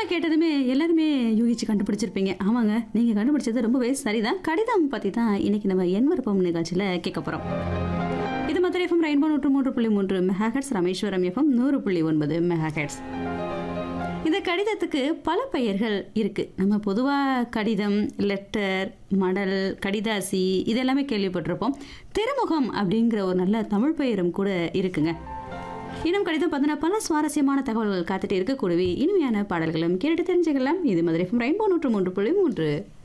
பாடலை கேட்டதுமே எல்லாருமே யூகிச்சு கண்டுபிடிச்சிருப்பீங்க ஆமாங்க நீங்கள் கண்டுபிடிச்சது ரொம்பவே சரிதான் கடிதம் பற்றி தான் இன்னைக்கு நம்ம என் விருப்பம் நிகழ்ச்சியில் கேட்க போகிறோம் இது மதுரை எஃப்எம் ரெயின்போ நூற்று மூன்று புள்ளி மூன்று மெகாஹெட்ஸ் ராமேஸ்வரம் எஃப்எம் நூறு புள்ளி ஒன்பது மெகாஹெட்ஸ் இந்த கடிதத்துக்கு பல பெயர்கள் இருக்கு நம்ம பொதுவாக கடிதம் லெட்டர் மடல் கடிதாசி இதெல்லாமே கேள்விப்பட்டிருப்போம் திருமுகம் அப்படிங்கிற ஒரு நல்ல தமிழ் பெயரும் கூட இருக்குங்க இன்னும் கடிதம் பார்த்தீங்கன்னா பல சுவாரஸ்யமான தகவல்கள் காத்துட்டு இருக்கக்கூடிய இனிமையான பாடல்களும் கேட்டு தெரிஞ்சுக்கலாம் இது மதுரை ரெயின்போ நூற்று மூன்று புள்ளி மூன்று